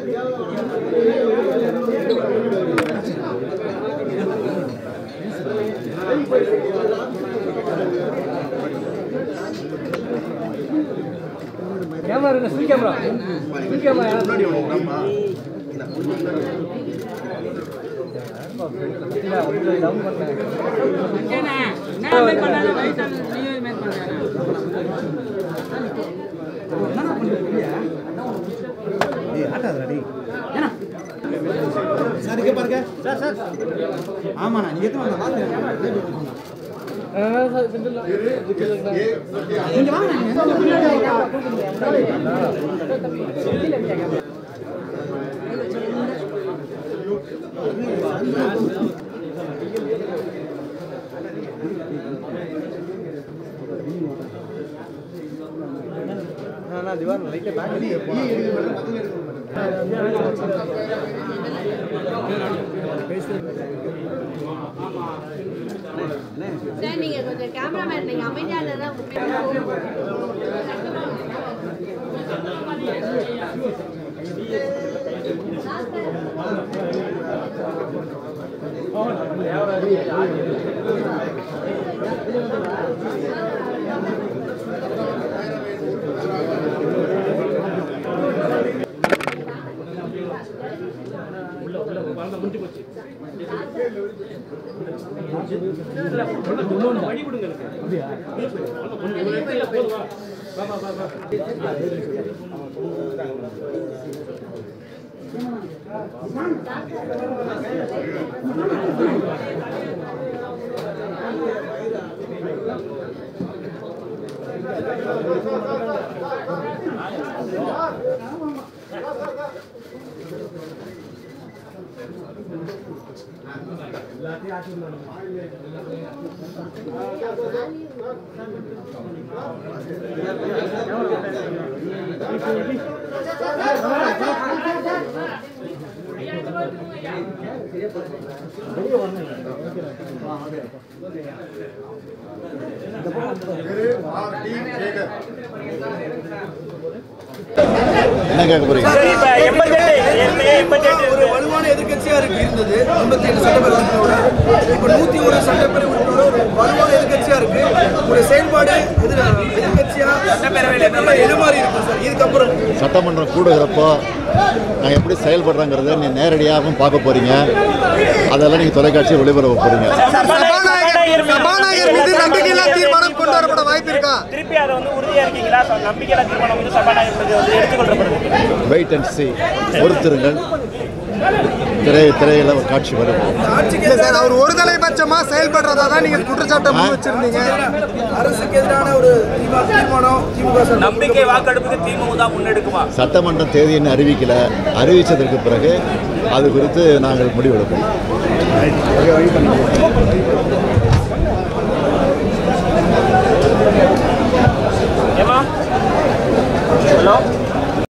camera இருக்கு speed camera speed camera down பண்ணேன் sir இங்கே பாருங்க சார் சார் ஆமாண்ணா நீங்கள் எத்தனை வந்தா நீங்க வாங்க திவான் லைட்டை பேக் சார் நீங்க கொஞ்சம் கேமராமேன் நீங்க அமைதியா இருந்தா என்ன கேட்க போறீங்க ஒரு வலுவான எதிர்க்கட்சியா இருக்கு இருந்தது ஐம்பத்தி ஏழு சட்டப்பேரவை உறுப்பினரோட இப்ப நூத்தி ஒரு சட்டப்பேரவை உறுப்பினரோட ஒரு வலுவான எதிர்க்கட்சியா இருக்கு ஒரு செயல்பாடு எதிர எதிர்க்கட்சியா சட்டப்பேரவையில நல்லா எழுமாறி இருக்கும் சார் இதுக்கப்புறம் சட்டமன்றம் கூடுகிறப்போ நான் எப்படி செயல்படுறேங்கிறத நீ நேரடியாகவும் பார்க்க போறீங்க அதெல்லாம் நீங்கள் தொலைக்காட்சியை ஒளிபரப்ப போறீங்க சபாநாயகர் சபாநாயகர் மீது நம்பிக்கையில்லா தீர்மானம் கொண்டு வரப்பட வாய்ப்பு இருக்கா திருப்பி அதை வந்து உறுதியா இருக்கீங்களா ச- நம்பிக்கையில்லா தீர்மானம் வந்து சபாநாயகர் மீது வந்து எடுத்துக்கொள்ளப்படுது வெயிட் அண்ட் சி பொறுத்திருங்கள் திரை திரையில ஒரு காட்சி வரும் ஆட்சிக்கு சார் அவர் ஒரு தலைபட்சமா செயல்படுறதா தான் நீங்க குற்றச்சாட்டை முன் வச்சிருந்தீங்க அரசுக்கு எதிரான ஒரு தீர்மா- தீர்மானம் திமுக சார் நம்பிக்கை வாக்கெடுப்புக்கு திமுக தான் முன்னெடுக்குமா சட்டமன்ற தேதின்னு அறிவிக்கல அறிவிச்சதற்கு பிறகு அது குறித்து நாங்கள் முடிவெடுப்போம்